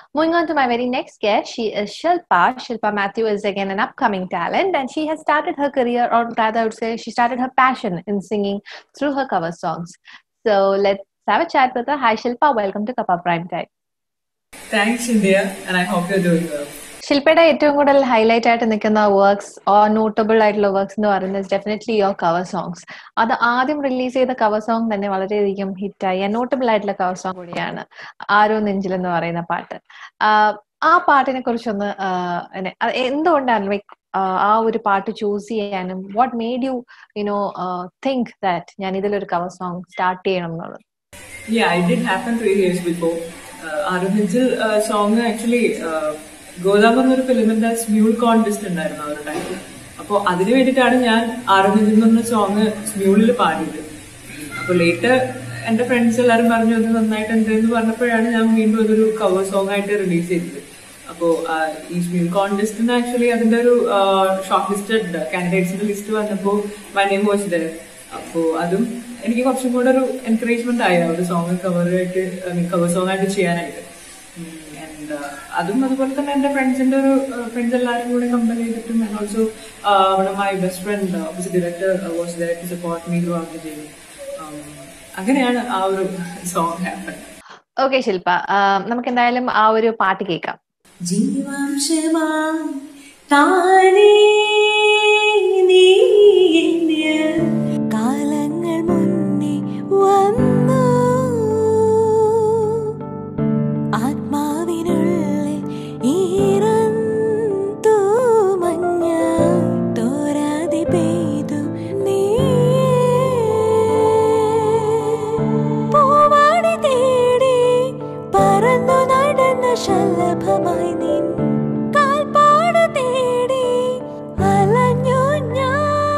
Moving on to my very next guest, she is Shilpa. Shilpa Matthew is again an upcoming talent, and she has started her career, or rather, I would say, she started her passion in singing through her cover songs. So let's have a chat with her. Hi, Shilpa. Welcome to Kappa Prime Time. Thanks, India, and I hope you're doing well. ശില്പയുടെ ഏറ്റവും കൂടുതൽ highlight ആയിട്ട് നിൽക്കുന്ന works or notable ആയിട്ടുള്ള works എന്ന് പറയുന്നത് definitely your cover songs അത് ആദ്യം release ചെയ്ത കവർ സോങ് തന്നെ വളരെയധികം ഹിറ്റായി നോട്ടബിൾ ആയിട്ടുള്ള കവർ സോങ് കൂടിയാണ് ആരോ നെഞ്ചിൽ എന്ന് പറയുന്ന പാട്ട് ആഹ് ആ പാട്ടിനെ കുറിച്ചൊന്ന് ആഹ് എന്നെ- അത് എന്തുകൊണ്ടാണ് ലൈക്ക് ആ ഒരു പാട്ട് ചൂസ് ചെയ്യാനും what made you you know think that ഞാൻ ഇതിലൊരു കവർ സോങ് സ്റ്റാർട്ട് ചെയ്യണം എന്നുള്ളത് Yeah, it did happen three years before. Uh, ആരോഗ്യത്തിൽ സോങ് ആക്ച്വലി ഗോദാം എന്നൊരു ഫിലിമിന്റെ സ്മ്യൂൾ കോൺടെസ്റ്റ് ഉണ്ടായിരുന്നു ആ ഒരു ടൈമിൽ അപ്പോൾ അതിന് വേണ്ടിയിട്ടാണ് ഞാൻ ആരോഗ്യത്തിൽ നിന്നൊരു സോങ് സ്മ്യൂളിൽ പാടിയത് അപ്പോൾ ലേറ്റർ എന്റെ ഫ്രണ്ട്സ് എല്ലാവരും പറഞ്ഞു അത് നന്നായിട്ടുണ്ട് എന്ന് പറഞ്ഞപ്പോഴാണ് ഞാൻ വീണ്ടും അതൊരു കവർ സോങ് ആയിട്ട് റിലീസ് ചെയ്തത് അപ്പോൾ ഈ സ്മ്യൂൾ കോൺടെസ്റ്റിന് ആക്ച്വലി അതിന്റെ ഒരു ഷോർട്ട് ലിസ്റ്റഡ് കാൻഡിഡേറ്റ്സിന്റെ ലിസ്റ്റ് വന്നപ്പോൾ മൈ നെയിം വാസ് ദർ അപ്പോൾ അതും എനിക്ക് കുറച്ചും കൂടെ ഒരു എൻകറേജ്മെന്റ് ആയി ആ ഒരു സോങ് കവർ ആയിട്ട് കവർ സോങ് ആയിട്ട് ചെയ്യാനായിട്ട് ആൻഡ് അതും അതുപോലെ തന്നെ എന്റെ ഫ്രണ്ട്സിന്റെ ഒരു ഫ്രണ്ട്സ് എല്ലാവരും കൂടെ കമ്പയർ ചെയ്തിട്ടും and also one of my best friend opposite director was there to support me throughout the journey അങ്ങനെയാണ് ആ ഒരു song happen okay Shilpa ah നമുക്ക് എന്തായാലും ആ ഒരു പാട്ട് കേൾക്കാം ജീവാംശമാം താനേ നീ എന്നിൽ കാലങ്ങൾ മുന്നേ വന്നു ആത്മാവിനുള്ളിൽ ഈറന്തു മഞ്ഞ തോരാതെ പെയ്തു നീ പൂവാടി തേടി പറന്നു നടന്ന ശലഭമായി നിൻ കാൽപ്പാട് തേടി അലഞ്ഞു ഞാൻ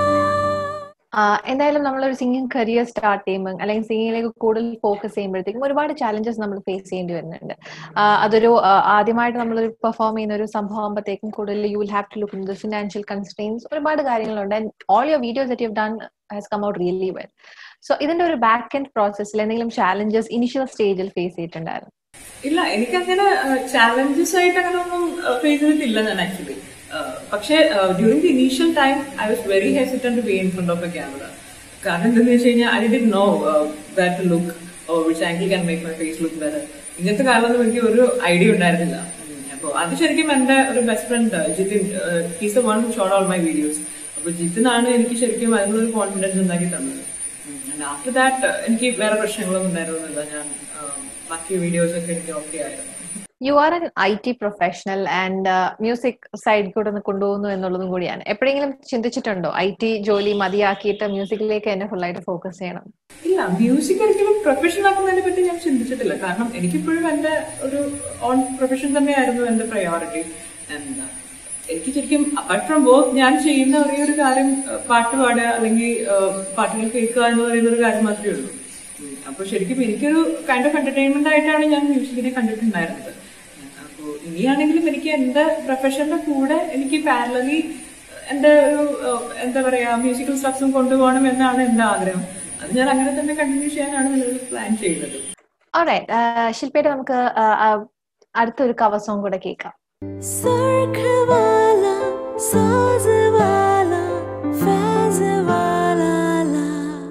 ആഹ് എന്തായാലും നമ്മളൊരു സിംഗിങ് കരിയർ സ്റ്റാർട്ട് ചെയ്യുമ്പോൾ അല്ലെങ്കിൽ സിംഗിങ്ങിലേക്ക് കൂടുതൽ ഫോക്കസ് ചെയ്യുമ്പോഴത്തേക്കും ഒരുപാട് ചാലഞ്ചസ് നമ്മൾ ഫേസ് ചെയ്യേണ്ടി വരുന്നുണ്ട് ആഹ് അതൊരു ആഹ് ആദ്യമായിട്ട് നമ്മളൊരു പെർഫോം ചെയ്യുന്ന ഒരു സംഭവം ആകുമ്പോഴത്തേക്കും കൂടുതൽ you will have to look in the financial constraints ഒരുപാട് കാര്യങ്ങളുണ്ട് and all your videos that you done has come out really well so ഇതിന്റെ ഒരു ബാക്ക് എൻഡ് പ്രോസസ്സിൽ എന്തെങ്കിലും ചാലഞ്ചസ് ഇനിഷ്യൽ സ്റ്റേജിൽ ഫേസ് ചെയ്തിട്ടുണ്ടായിരുന്നു ഇല്ല എനിക്കങ്ങനെ ചാലഞ്ചസ് ആയിട്ട് അങ്ങനെ ഒന്നും ഫേസ് ചെയ്തിട്ടില്ല ഞാൻ ആക്ച്വലി പക്ഷേ during the initial time I was very hesitant to be in front of a camera കാരണം എന്താണെന്ന് വെച്ച് കഴിഞ്ഞാൽ I did know that to look which angle can make my face look better ഇങ്ങനത്തെ കാലമൊന്നും എനിക്ക് ഒരു ഐഡിയ ഉണ്ടായിരുന്നില്ല അപ്പോൾ അത് ശരിക്കും എന്റെ ഒരു best friend Jithin he's the one shot all my videos അപ്പൊ ജിത്തിനാണ് എനിക്ക് ശരിക്കും അതിനൊരു കോൺഫിഡൻസ് ഉണ്ടാക്കി തന്നത് ആഫ്റ്റർ ദാറ്റ് എനിക്ക് വേറെ പ്രശ്നങ്ങളൊന്നും ഉണ്ടായിരുന്നില്ല ഞാൻ ആ, ബാക്കി വീഡിയോസ് ഒക്കെ എനിക്ക് ഓക്കെ ആയിരുന്നു you are an I T professional and music side കൂടെ ഒന്ന് കൊണ്ടുപോകുന്നു എന്നുള്ളതും കൂടിയാണ് എപ്പോഴെങ്കിലും ചിന്തിച്ചിട്ടുണ്ടോ ഐ ടി ജോലി മതിയാക്കിയിട്ട് മ്യൂസിക്കിലേക്ക് തന്നെ full ആയിട്ട് ഫോക്കസ് ചെയ്യണം ഇല്ല മ്യൂസിക് ഒരിക്കലും പ്രൊഫഷൻ ആക്കുന്നതിനെ പറ്റി ഞാൻ ചിന്തിച്ചിട്ടില്ല കാരണം എനിക്കിപ്പോഴും എന്റെ ഒരു ഓൺ പ്രൊഫഷൻ തന്നെയായിരുന്നു എന്റെ പ്രയോറിറ്റി എന്താ എനിക്ക് ശരിക്കും അപ്പാർട്ട് ഫ്രം വർക്ക് ഞാൻ ചെയ്യുന്ന ഒരേ ഒരു കാര്യം അഹ് പാട്ട് പാടുക അല്ലെങ്കിൽ അഹ് പാട്ടുകൾ കേൾക്കുക എന്ന് പറയുന്ന ഒരു കാര്യം മാത്രമേ ഉള്ളൂ ഉം. അപ്പൊ ശരിക്കും എനിക്കൊരു കൈൻഡ് ഓഫ് എന്റർടൈൻമെന്റ് ആയിട്ടാണ് ഞാൻ മ്യൂസിക്കിനെ കണ്ടിട്ടുണ്ടായിരുന്നത് അപ്പോ ഇനിയാണെങ്കിലും എനിക്ക് എന്റെ പ്രൊഫഷന്റെ കൂടെ എനിക്ക് പാരലി എന്റെ ഒരു അഹ് എന്താ പറയാ മ്യൂസിക്കൽ സ്റ്റഫ്സും കൊണ്ടുപോകണം എന്നാണ് എന്റെ ആഗ്രഹം അത് ഞാൻ അങ്ങനെ തന്നെ കണ്ടിന്യൂ ചെയ്യാനാണ് നിലവിൽ പ്ലാൻ ചെയ്യുന്നത് ഓൾറൈറ്റ് ശില്പയുടെ നമുക്ക് uh, uh, അടുത്തൊരു കവർ സോങ് കൂടെ കേൾക്കാം सर्ख वाला साज वाला फैज वाला ला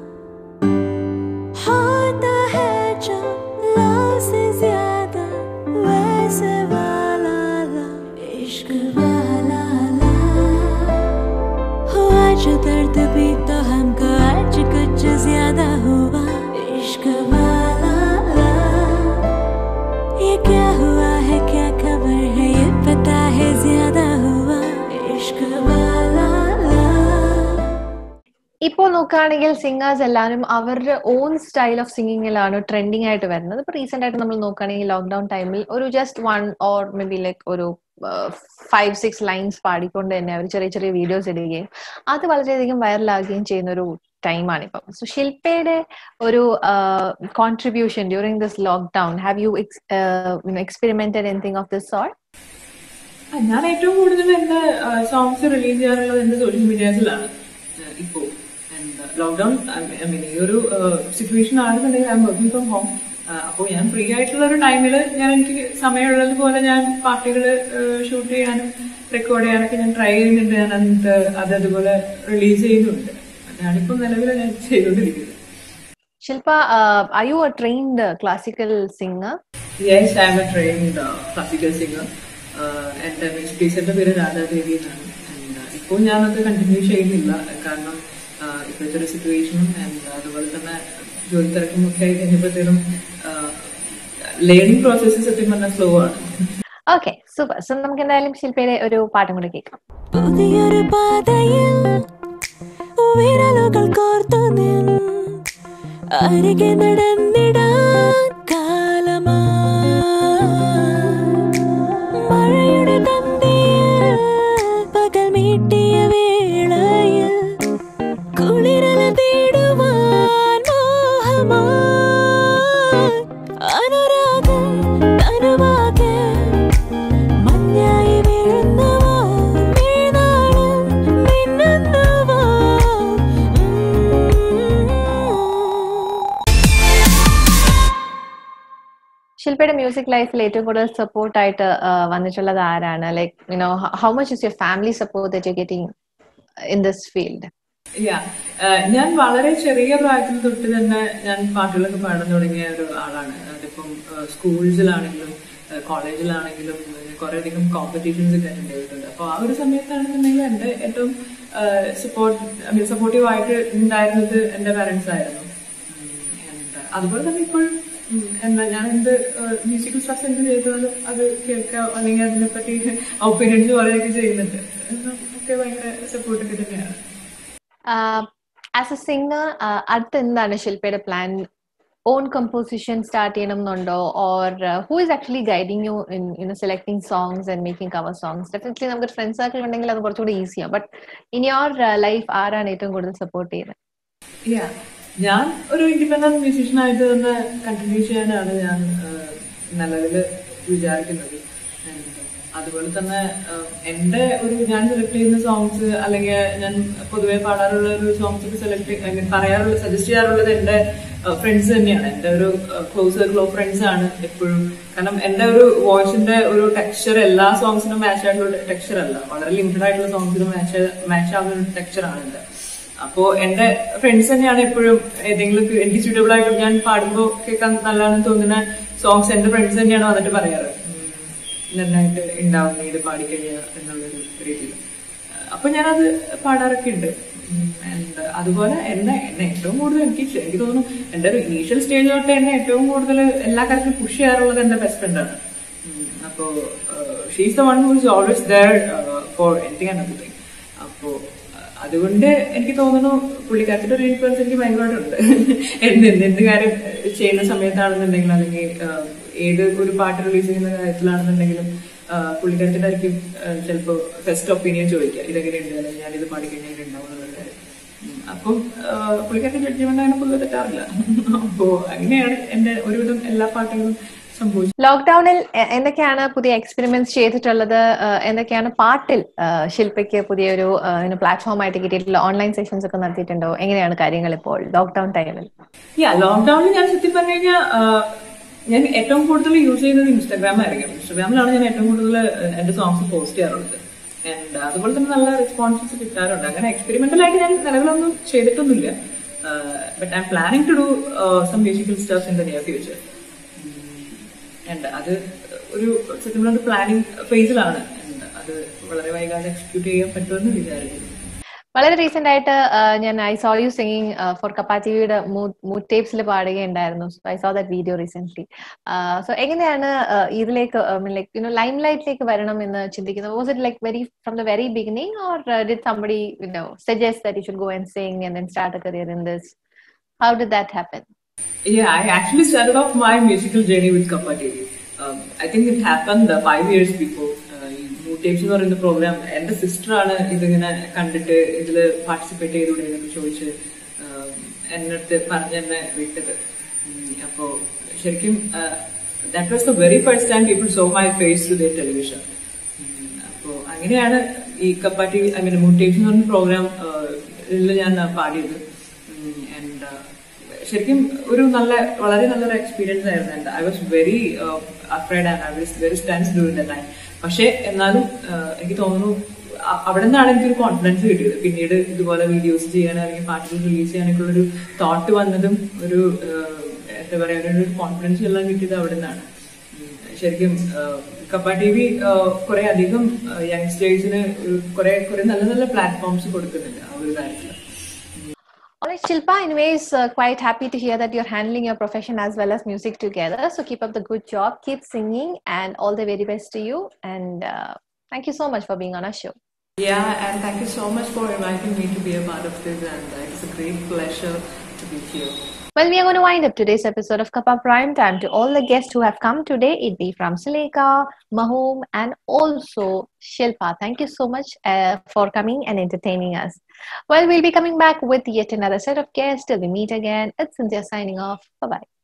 होता है जो लव से ज्यादा वैसे वाला ला इश्क वाला ला हुआ जो दर्द भी तो हमको आज कुछ ज्यादा हुआ इश्क वाला ला ये क्या हुआ है क्या खबर है ये पता है ज्यादा हुआ इश्क वाला ला ഇപ്പോൾ നോക്കുകയാണെങ്കിൽ സിംഗേഴ്സ് എല്ലാവരും അവരുടെ ഓൺ സ്റ്റൈൽ ഓഫ് സിംഗിങ്ങിലാണ് ട്രെൻഡിങ് ആയിട്ട് വരുന്നത് ഇപ്പൊ റീസെന്റ് ആയിട്ട് നമ്മൾ നോക്കുകയാണെങ്കിൽ ലോക്ക്ഡൌൺ ടൈമിൽ ഒരു just one or maybe like ഒരു ഫൈവ് സിക്സ് ലൈൻസ് പാടിക്കൊണ്ട് തന്നെ അവർ ചെറിയ ചെറിയ വീഡിയോസ് ഇടുകയും അത് വളരെയധികം വൈറലാകുകയും ചെയ്യുന്ന ഒരു ടൈമാണ് ഇപ്പം സോ ശില്പയുടെ ഒരു contribution during this lockdown have you experimented anything of this soul ആ, ഞാൻ ഏറ്റവും കൂടുതൽ എന്റെ സോങ്സ് റിലീസ് ചെയ്യാറുള്ളത് എന്റെ സോഷ്യൽ മീഡിയാസിലാണ് ഇപ്പോ ലോക്ക്ഡൌൺ ഐ മീൻ ഈ ഒരു സിറ്റുവേഷൻ ആണെന്നുണ്ടെങ്കിൽ I'm working from home അപ്പോൾ ഞാൻ ഫ്രീ ആയിട്ടുള്ള ഒരു ടൈമിൽ ഞാൻ എനിക്ക് സമയമുള്ളത് പോലെ ഞാൻ പാട്ടുകൾ ഷൂട്ട് ചെയ്യാനും റെക്കോർഡ് ചെയ്യാനൊക്കെ ഞാൻ ട്രൈ ചെയ്യുന്നുണ്ട് ഞാൻ എന്നിട്ട് അത് അതുപോലെ റിലീസ് ചെയ്യുന്നുണ്ട് ഞാനിപ്പോൾ നിലവിൽ ഞാൻ ചെയ്തുകൊണ്ടിരിക്കുന്നത് Shilpa are you a trained uh, classical singer yes I'm a trained classical singer എൻ്റെ മ്യൂസിക് ടീച്ചറിന്റെ പേര് രാധാദേവി എന്നാണ് And, ഇപ്പോൾ ഞാനത് കണ്ടിന്യൂ ചെയ്യുന്നില്ല കാരണം uh, ഇപ്പോഴത്തെ ഒരു സിറ്റുവേഷനും ആൻഡ് അതുപോലെ തന്നെ ജോലി തിരക്കും ഒക്കെ ആയി കഴിഞ്ഞപ്പോഴത്തേനും ലേണിംഗ് പ്രോസസ്സ് സത്യം പറഞ്ഞാൽ സ്ലോ ആണ് ഓക്കെ സൂപ്പർ സോ നമുക്ക് എന്തായാലും ശില്പയുടെ ഒരു പാട്ടും കൂടെ കേൾക്കാം പുതിയൊരു പാതയിൽ വിരലുകൾ കോർത്തു നിൻ അരികെ നടന്നിടാൻ കാലമാ മഴയുടെ തന്തിയിൽ പകൽ മീട്ടിയ വേളയിൽ കുളിരല തേടുവാൻ മോഹമാ അനുരാഗം തനുവാകെ മഞ്ഞായി വീഴുന്നുവോ വീണാളും മിന്നുന്നുവോ ശില്പയുടെ മ്യൂസിക് ലൈഫിൽ ഏറ്റവും കൂടുതൽ സപ്പോർട്ട് ആയിട്ട് uh, വന്നിട്ടുള്ളത് ആരാണ് like you know how much is your family support that you getting in this field Yeah. Uh, ഞാൻ വളരെ ചെറിയ പ്രായത്തിൽ തൊട്ട് തന്നെ ഞാൻ പാട്ടുകളൊക്കെ പാടാൻ തുടങ്ങിയ ഒരു ആളാണ് അതിപ്പം സ്കൂൾസിലാണെങ്കിലും കോളേജിലാണെങ്കിലും കുറെ അധികം കോമ്പറ്റീഷൻസ് ഒക്കെ അറ്റൻഡ് ചെയ്തിട്ടുണ്ട് അപ്പോൾ ആ ഒരു സമയത്താണെന്നുണ്ടെങ്കിൽ എൻ്റെ ഏറ്റവും സപ്പോർട്ട് ഐ മീൻ സപ്പോർട്ടീവ് ആയിട്ട് ഉണ്ടായിരുന്നത് എൻ്റെ പാരൻസ് ആയിരുന്നു ഉം, and അതുപോലെ തന്നെ ഇപ്പോഴും ഉം, എന്താ ഞാൻ എന്ത് മ്യൂസിക്കൽ സ്ട്രസ് എന്ത് ചെയ്താലും അത് കേൾക്കുക അല്ലെങ്കിൽ അതിനെപ്പറ്റി ഒപ്പീനിയൻസ് പറയുകയൊക്കെ ചെയ്യുന്നുണ്ട് ഒക്കെ ഭയങ്കര സപ്പോർട്ടൊക്കെ തന്നെയാണ് ആസ് എ സിംഗർ അടുത്ത് എന്താണ് ശില്പയുടെ പ്ലാൻ ഓൺ കമ്പോസിഷൻ സ്റ്റാർട്ട് ചെയ്യണം എന്നുണ്ടോ or who is actually guiding you in you know selecting songs and making cover songs definitely നമുക്ക് ഫ്രണ്ട്സ് സർക്കിൾ ഉണ്ടെങ്കിൽ അത് കുറച്ചുകൂടി ഈസിയാണ് ബട്ട് ഇൻ യുവർ ലൈഫ് ആരാണ് ഏറ്റവും കൂടുതൽ സപ്പോർട്ട് ചെയ്യുന്നത് Yeah. ഞാൻ ഒരു ഇൻഡിപെൻഡന്റ് മ്യൂസീഷ്യൻ ആയിട്ട് തന്നെ കണ്ടിന്യൂ ചെയ്യാനാണ് ഞാൻ നിലവിൽ വിചാരിക്കുന്നത് And അതുപോലെ തന്നെ ആഹ്, എന്റെ ഒരു ഞാൻ സെലക്ട് ചെയ്യുന്ന സോങ്സ് അല്ലെങ്കിൽ ഞാൻ പൊതുവെ പാടാറുള്ള ഒരു സോങ്സ് ഒക്കെ സെലക്ട് പറയാറുള്ള സജസ്റ്റ് ചെയ്യാറുള്ളത് എന്റെ ഫ്രണ്ട്സ് തന്നെയാണ് എന്റെ ഒരു ക്ലോസ് സർക്കിൾ ഓഫ് ഫ്രണ്ട്സ് ആണ് എപ്പോഴും കാരണം എന്റെ ഒരു വോയിസിന്റെ ഒരു ടെക്സ്ചർ എല്ലാ സോങ്സിനും മാച്ച് ആയിട്ടുള്ള ടെക്സ്ചർ അല്ല വളരെ ലിമിറ്റഡ് ആയിട്ടുള്ള സോങ്സിനും മാച്ച് മാച്ച് ആവുന്ന ഒരു ടെക്സ്ചർ ആണ് എന്റെ അപ്പോ എന്റെ ഫ്രണ്ട്സ് തന്നെയാണ് എപ്പോഴും ഏതെങ്കിലും ഒക്കെ എനിക്ക് സ്യൂട്ടബിൾ ആയിട്ട് ഞാൻ പാടുമ്പോൾ കേൾക്കാൻ നല്ലതാണെന്ന് തോന്നുന്ന സോങ്സ് എന്റെ ഫ്രണ്ട്സ് തന്നെയാണ് വന്നിട്ട് പറയാറ് ഉം, നന്നായിട്ട് ഉണ്ടാവും നീ ഇത് പാടിക്കഴിഞ്ഞാൽ എന്നുള്ളൊരു രീതിയിൽ അപ്പൊ ഞാനത് പാടാറൊക്കെ ഉണ്ട് ആൻഡ് അതുപോലെ എന്നെ എന്നെ ഏറ്റവും കൂടുതൽ എനിക്ക് ശ- എനിക്ക് തോന്നുന്നു എന്റെ ഒരു ഇനീഷ്യൽ സ്റ്റേജ് തൊട്ട് എന്നെ ഏറ്റവും കൂടുതൽ എല്ലാ കാര്യത്തിലും പുഷ് ചെയ്യാറുള്ളത് എന്റെ ബെസ്റ്റ് ഫ്രണ്ടാണ് അപ്പോ she's the one who is always there for anything and everything അപ്പോ അഹ് അതുകൊണ്ട് എനിക്ക് തോന്നുന്നു പുള്ളിക്കാരത്തിന്റെ ഒരു ഇൻഫ്ലുവൻസ് എനിക്ക് ഭയങ്കരമായിട്ടുണ്ട് എന്ത് എന്ത് എന്ത് കാര്യം ചെയ്യുന്ന സമയത്താണെന്നുണ്ടെങ്കിലും അല്ലെങ്കിൽ ആഹ് ഏത് ഒരു പാട്ട് റിലീസ് ചെയ്യുന്ന കാര്യത്തിലാണെന്നുണ്ടെങ്കിലും ആഹ് പുള്ളിക്കാരത്തിന്റെ ആയിരിക്കും ചിലപ്പോൾ ഫസ്റ്റ് ഒപ്പീനിയൻ ചോദിക്കുക ഇതെങ്ങനെയുണ്ട് അല്ലെങ്കിൽ ഞാൻ ഇത് പാടിക്കഴിഞ്ഞാൽ എങ്ങനെ ഉണ്ടാവും എന്നുള്ള കാര്യം ഉം. അപ്പം ആഹ് പുള്ളിക്കാരന്റെ ജഡ്ജ്മെന്റ് അങ്ങനെ പൊതുവെ തെറ്റാറില്ല അപ്പോ അങ്ങനെയാണ് എന്റെ ഒരുവിധം എല്ലാ പാട്ടുകളും സംഭവിച്ചത് ലോക്ക്ഡൌണിൽ എന്തൊക്കെയാണ് പുതിയ എക്സ്പെരിമെന്റ്സ് ചെയ്തിട്ടുള്ളത് ആഹ് എന്തൊക്കെയാണ് പാട്ടിൽ ആഹ് ശില്പയ്ക്ക് പുതിയൊരു പ്ലാറ്റ്ഫോം ആയിട്ട് കിട്ടിയിട്ടുള്ള ഓൺലൈൻ സെഷൻസ് ഒക്കെ നടത്തിയിട്ടുണ്ടോ എങ്ങനെയാണ് കാര്യങ്ങൾ ഇപ്പോൾ ലോക്ക്ഡൌൺ ടൈമിൽ യാ ലോക്ക്ഡൌണിൽ ഞാൻ സത്യം പറഞ്ഞു കഴിഞ്ഞാൽ ഞാൻ ഏറ്റവും കൂടുതൽ യൂസ് ചെയ്യുന്നത് ഇൻസ്റ്റാഗ്രാം ആയിരിക്കും ഇൻസ്റ്റാഗ്രാമിലാണ് ഞാൻ ഏറ്റവും കൂടുതൽ എന്റെ സോങ്സ് പോസ്റ്റ് ചെയ്യാറുള്ളത് ആൻഡ് അതുപോലെ തന്നെ നല്ല റെസ്പോൺസസ് കിട്ടാറുണ്ട് അങ്ങനെ എക്സ്പെരിമെന്റൽ ആയിട്ട് ഞാൻ നിലവിലൊന്നും ചെയ്തിട്ടൊന്നുമില്ല but I'm planning to do some musical stuff in the near future and അത് ഒരു സത്യം പറഞ്ഞ പ്ലാനിങ് ഫേസിലാണ് And അത് വളരെ വൈകാതെ എക്സിക്യൂട്ട് ചെയ്യാൻ പറ്റുമെന്ന് വിചാരിക്കുന്നു വളരെ റീസെന്റ് ആയിട്ട് ആഹ് ഞാൻ I saw you singing for Kappa ടിവിയുടെ മൂഡ് ടേപ്സിൽ പാടുകയുണ്ടായിരുന്നു I saw that video recent so എങ്ങനെയാണ് ആഹ് ഇതിലേക്ക് ലൈക്ക് യുനോ ലൈം ലൈറ്റിലേക്ക് വരണം എന്ന് ചിന്തിക്കുന്നത് was it like very from the very beginning or did somebody you know suggest that you should go and sing and then start a career in this how did that happen Yeah, I actually started off my musical journey with Kappa TV. Um, I think it happened uh, five years before. Uh, ഈ mood tapes എന്ന് പറയുന്ന programme എന്റെ സിസ്റ്ററാണ് ഇതിങ്ങനെ കണ്ടിട്ട് ഇതിൽ participate ചെയ്തുകൂടെ എന്നൊക്കെ ചോദിച്ച് um, എന്റെ അടുത്ത് പറഞ്ഞ് എന്നെ വിട്ടത് ഉം, അപ്പോ ശരിക്കും that was the very first time people saw my face to the television അപ്പോ അങ്ങനെയാണ് ഈ Kappa T V I mean mood tapes എന്ന് പറഞ്ഞ പ്രോഗ്രാം ഞാൻ പാടിയത് ആൻഡ് ശരിക്കും ഒരു നല്ല വളരെ നല്ലൊരു എക്സ്പീരിയൻസ് ആയിരുന്നു എന്റെ I was very afraid and I was very stunned during the time പക്ഷെ എന്നാലും ആഹ് എനിക്ക് തോന്നുന്നു അ- അവിടെ നിന്നാണ് എനിക്കൊരു കോൺഫിഡൻസ് കിട്ടിയത് പിന്നീട് ഇതുപോലെ വീഡിയോസ് ചെയ്യാൻ അല്ലെങ്കിൽ പാട്ടുകൾ റിലീസ് ചെയ്യാനൊക്കെ ഒരു തോട്ട് വന്നതും ഒരു ആഹ് എന്താ പറയാ ഒരു കോൺഫിഡൻസ് എല്ലാം കിട്ടിയത് അവിടെ നിന്നാണ് ഉം, ശരിക്കും കപ്പ ടി വി കുറെ അധികം യങ്സ്റ്റേഴ്സിന് കുറെ കുറെ നല്ല നല്ല പ്ലാറ്റ്ഫോംസ് കൊടുക്കുന്നുണ്ട് ആ ഒരു കാര്യത്തിൽ All right, Shilpa, anyways, uh, quite happy to hear that you're handling your profession as well as music together. So keep up the good job, keep singing, and all the very best to you. And uh, thank you so much for being on our show. Yeah, and thank you so much for inviting me to be a part of this, and uh, it's a great pleasure to be here. Well, we are going to wind up today's episode of Kappa Prime Time. To all the guests who have come today, it be from Sileka, Mahom, and also Shilpa. Thank you so much uh, for coming and entertaining us. Well, we'll be coming back with yet another set of guests till we meet again. It's Cynthia signing off. Bye bye.